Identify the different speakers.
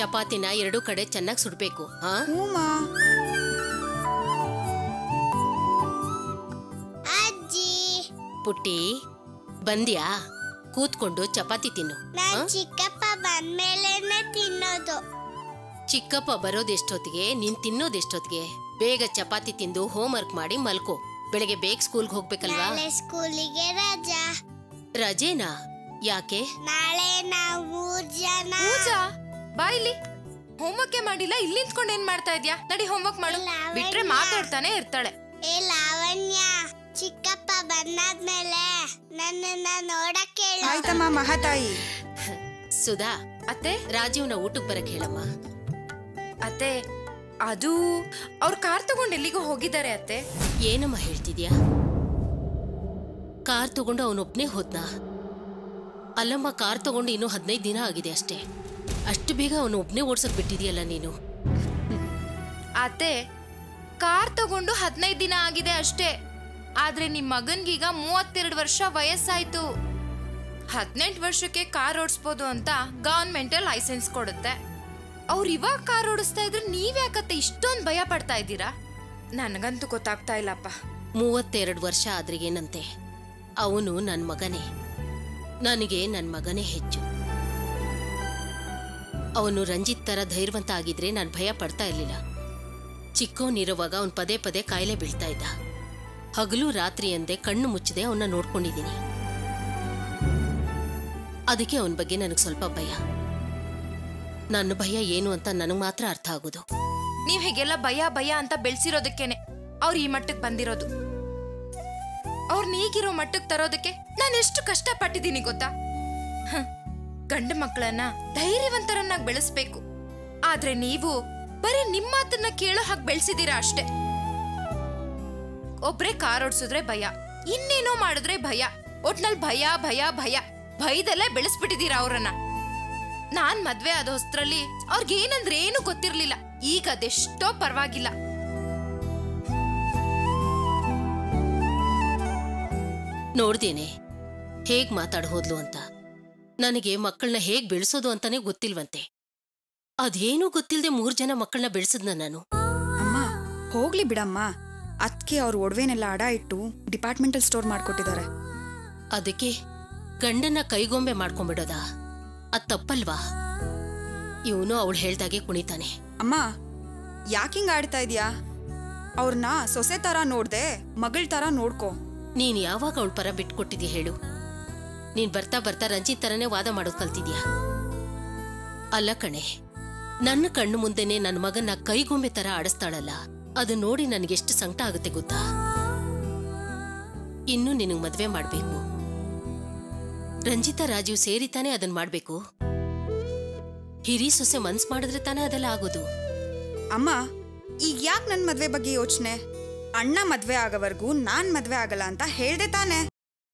Speaker 1: ಚಪಾತಿನ ಎರಡೂ ಕಡೆ ಚೆನ್ನಾಗಿ ಸುಡ್ಬೇಕು ಹಾ
Speaker 2: ಹ್ಞೂಮಾ
Speaker 3: ಅಜ್ಜಿ
Speaker 1: ಪುಟ್ಟಿ ಬಂದ್ಯಾ ಕೂತ್ಕೊಂಡು ಚಪಾತಿ ತಿನ್ನು
Speaker 3: ನಾನ್
Speaker 1: ಆ?
Speaker 3: ಚಿಕ್ಕಪ್ಪ ಬಂದ್ಮೇಲೆನೆ ತಿನ್ನೋದು
Speaker 1: ಚಿಕ್ಕಪ್ಪ ಬರೋದೆಷ್ಟೊತ್ತಿಗೆ ನೀನ್ ತಿನ್ನೋದೆಷ್ಟೊತ್ತಿಗೆ ಬೇಗ ಚಪಾತಿ ತಿಂದು ಹೋಮ್ವರ್ಕ್ ಮಾಡಿ ಮಲ್ಕೋ ಬೆಳಗ್ಗೆ ಬೇಗ ಸ್ಕೂಲ್ಗೆ ಹೋಗ್ಬೇಕಲ್ವಾ
Speaker 3: ನಾಳೆ ಸ್ಕೂಲಿಗೆ ರಜಾ
Speaker 1: ರಜೇನಾ ಯಾಕೆ
Speaker 3: ನಾಳೆ ನಾವು ಮೂರ್ ಜನ
Speaker 4: ಪೂಜಾ ಬಾ ಇಲ್ಲಿ ಹೋಮ್ವರ್ಕ್ ಮಾಡಿಲ್ಲ ಇಲ್ಲಿ ನಿಂತ್ಕೊಂಡು ಏನ್ ಮಾಡ್ತಾ ಇದ್ಯಾ ನಡಿ ಹೋಮ್ವರ್ಕ್ ಮಾಡು
Speaker 3: ಇಲ್ಲ, ಅವಳಿಲ್ಲ.
Speaker 4: ಬಿಟ್ರೆ ಮಾತಾಡ್ತಾನೆ ಇರ್ತಾಳೆ
Speaker 3: ಏ ಲಾವಣ್ಯ ಚಿಕ್ಕಪ್ಪ ಬಂದಾದ್ಮೇಲೆ ನನ್ನನ್ನ ನೋಡಕ್ ಹೇಳು
Speaker 2: ಆಯ್ತಮ್ಮ ಮಹಾತಾಯಿ
Speaker 1: ಸುಧಾ
Speaker 4: ಅತ್ತೆ
Speaker 1: ರಾಜೀವ್ನ ಊಟಕ್ಕೆ ಬರಕ್ ಹೇಳಮ್ಮ
Speaker 4: ಅತ್ತೆ ಅದು ಅವ್ರ ಕಾರ್ ತಗೊಂಡು ಎಲ್ಲಿಗೋ ಹೋಗಿದ್ದಾರೆ ಅತ್ತೆ
Speaker 1: ಏನಮ್ಮ ಹೇಳ್ತಿದ್ಯಾ ಕಾರ್ ತಗೊಂಡು ಅವನೊಬ್ನೇ ಹೋದ್ನಾ ಅಲ್ಲಮ್ಮ ಕಾರ್ ತಗೊಂಡು ಇನ್ನೂ ಹದಿನೈದು ದಿನ ಆಗಿದೆ ಅಷ್ಟೇ ಅಷ್ಟು ಬೇಗ ಅವನು ಒಬ್ನೇ ಓಡ್ಸಕ್ ಬಿಟ್ಟಿದ್ಯಲ್ಲ ನೀನು
Speaker 4: ಅತ್ತೆ ಕಾರ್ ತಗೊಂಡು ಹದಿನೈದು ದಿನ ಆಗಿದೆ ಅಷ್ಟೇ ಆದ್ರೆ ನಿಮ್ ಮಗನ್ಗೀಗ ಮೂವತ್ತೆರಡು ವರ್ಷ ವಯಸ್ಸಾಯ್ತು ಹದಿನೆಂಟು ವರ್ಷಕ್ಕೆ ಕಾರ್ ಓಡಿಸ್ಬೋದು ಅಂತ ಗವರ್ಮೆಂಟ್ ಲೈಸೆನ್ಸ್ ಕೊಡುತ್ತೆ ಅವ್ರು ಇವಾಗ ಕಾರ್ ಓಡಿಸ್ತಾ ಇದ್ರೆ ನೀವ್ಯಾಕತ್ತೆ ಇಷ್ಟೊಂದು ಭಯ ಪಡ್ತಾ ಇದ್ದೀರಾ ನನಗಂತೂ ಗೊತ್ತಾಗ್ತಾ ಇಲ್ಲಪ್ಪ
Speaker 1: ಮೂವತ್ತೆರಡು ವರ್ಷ ಆದ್ರೆ ಏನಂತೆ ಅವನು ನನ್ನ ಮಗನೇ ನನಗೆ ನನ್ನ ಮಗನೇ ಹೆಚ್ಚು ಅವನು ರಂಜಿತ್ ತರ ಧೈರ್ಯವಂತ ಆಗಿದ್ರೆ ನಾನು ಭಯ ಪಡ್ತಾ ಇರ್ಲಿಲ್ಲ ಚಿಕ್ಕವನಿರುವಾಗ ಅವನು ಪದೇ ಪದೇ ಕಾಯಿಲೆ ಬೀಳ್ತಾ ಇದ್ದ ಹಗಲು ರಾತ್ರಿ ಎಂದೇ ಕಣ್ಣು ಮುಚ್ಚದೆ ಅವನ್ನ ನೋಡ್ಕೊಂಡಿದ್ದೀನಿ ಅದಕ್ಕೆ ಅವನ ಬಗ್ಗೆ ನನಗೆ ಸ್ವಲ್ಪ ಭಯ ನನ್ನ ಭಯ ಏನು ಅಂತ ನನಗೆ ಮಾತ್ರ ಅರ್ಥ ಆಗೋದು
Speaker 4: ನೀವ್ ಹೀಗೆಲ್ಲ ಭಯ ಭಯ ಅಂತ ಬೆಳ್ಸಿರೋದಕ್ಕೇನೆ ಅವ್ರು ಈ ಮಟ್ಟಕ್ಕೆ ಬಂದಿರೋದು ಅವ್ರನ್ನ ಈಗಿರೋ ಮಟ್ಟಕ್ಕೆ ತರೋದಕ್ಕೆ ನಾನು ಎಷ್ಟು ಕಷ್ಟಪಟ್ಟಿದ್ದೀನಿ ಗೊತ್ತಾ ಹ, ಗಂಡು ಮಕ್ಕಳನ್ನ ಧೈರ್ಯವಂತರನ್ನಾಗಿ ಬೆಳೆಸ್ಬೇಕು ಆದ್ರೆ ನೀವು ಬರೀ ನಿಮ್ಮ ಮಾತನ್ನ ಕೇಳೋ ಹಾಗೆ ಬೆಳೆಸಿದೀರಾ ಅಷ್ಟೇ ಒಬ್ರೇ ಕಾರ್ ಓಡಿಸಿದ್ರೆ ಭಯ ಇನ್ನೇನೋ ಮಾಡಿದ್ರೆ ಭಯ ಒಟ್ನಲ್ಲಿ ಭಯ ಭಯ ಭಯ ಭಯದಲ್ಲೇ ಬೆಳೆಸ್ಬಿಟ್ಟಿದೀರಾ ಅವ್ರನ್ನ ನಾನ್ ಮದ್ವೆ ಆದ ಹೊಸ್ತ್ರಲ್ಲಿ ಅವ್ರಿಗೇನಂದ್ರೆ ಏನು ಗೊತ್ತಿರ್ಲಿಲ್ಲ ಈಗ ಅದೆಷ್ಟೋ ಪರವಾಗಿಲ್ಲ
Speaker 1: ನೋಡ್ದೇನೆ ಹೇಗ್ ಮಾತಾಡ್ ಹೋದ್ಲು ಅಂತ ನನಗೆ ಮಕ್ಕಳನ್ನ ಹೇಗ್ ಬೆಳೆಸೋದು ಅಂತಾನೆ ಗೊತ್ತಿಲ್ವಂತೆ ಅದೇನೂ ಗೊತ್ತಿಲ್ಲದೆ ಮೂರ್ ಜನ ಮಕ್ಕಳನ್ನ ಬೆಳೆಸಿದ್ನ ನಾನು
Speaker 2: ಅಮ್ಮ ಹೋಗ್ಲಿ ಬಿಡಮ್ಮ ಅದಕ್ಕೆ ಅವ್ರ ಒಡವೆನೆಲ್ಲ ಅಡ ಇಟ್ಟು ಡಿಪಾರ್ಟ್ಮೆಂಟಲ್ ಸ್ಟೋರ್ ಮಾಡ್ಕೊಟ್ಟಿದ್ದಾರೆ
Speaker 1: ಅದಕ್ಕೆ ಗಂಡನ್ನ ಕೈಗೊಂಬೆ ಮಾಡ್ಕೊಂಡ್ಬಿಡೋದಾ ಅದ್ ತಪ್ಪಲ್ವಾ ಇವನು ಅವಳು ಹೇಳ್ದಾಗೆ ಕುಣಿತಾನೆ
Speaker 2: ಅಮ್ಮ ಯಾಕಿಂಗ್ ಆಡ್ತಾ ಇದೀಯಾ ಅವ್ರನ್ನ ಸೊಸೆ ತರ ನೋಡ್ದೆ ಮಗಳ ತರ ನೋಡ್ಕೋ
Speaker 1: ನೀನ್ ಯಾವಾಗ ಅವಳ ಪರ ಬಿಟ್ಕೊಟ್ಟಿದ್ಯಾ ಹೇಳು ನೀನ್ ಬರ್ತಾ ಬರ್ತಾ ರಂಜಿತ್ ತರನೇ ವಾದ ಮಾಡೋದ್ ಕಲ್ತಿದ್ಯಾ ಅಲ್ಲ ಕಣೆ ನನ್ನ ಕಣ್ಣು ಮುಂದೆನೆ ನನ್ನ ಮಗನ್ನ ಕೈಗೊಂಬೆ ತರ ಆಡಿಸ್ತಾಳಲ್ಲ ಅದು ನೋಡಿ ನನಗೆಷ್ಟು ಸಂಕಟ ಆಗುತ್ತೆ ಗೊತ್ತಾ ಇನ್ನು ನಿನಗ್ ಮದ್ವೆ ಮಾಡ್ಬೇಕು ರಂಜಿತಾ ರಾಜೀವ್ ಸೇರಿ ತಾನೇ ಅದನ್ ಮಾಡ್ಬೇಕು ಹಿರಿ ಸೊಸೆ ಮನ್ಸ್ ಮಾಡಿದ್ರೆ ತಾನೇ ಅದೆಲ್ಲ ಆಗೋದು
Speaker 2: ಅಮ್ಮ ಈಗ ಯಾಕೆ ನನ್ನ ಮದ್ವೆ ಬಗ್ಗೆ ಯೋಚನೆ ಅಣ್ಣ ಮದ್ವೆ ಆಗೋವರೆಗೂ ನಾನ್ ಮದ್ವೆ ಆಗಲ್ಲ ಅಂತ ಹೇಳ್ದೆ ತಾನೆ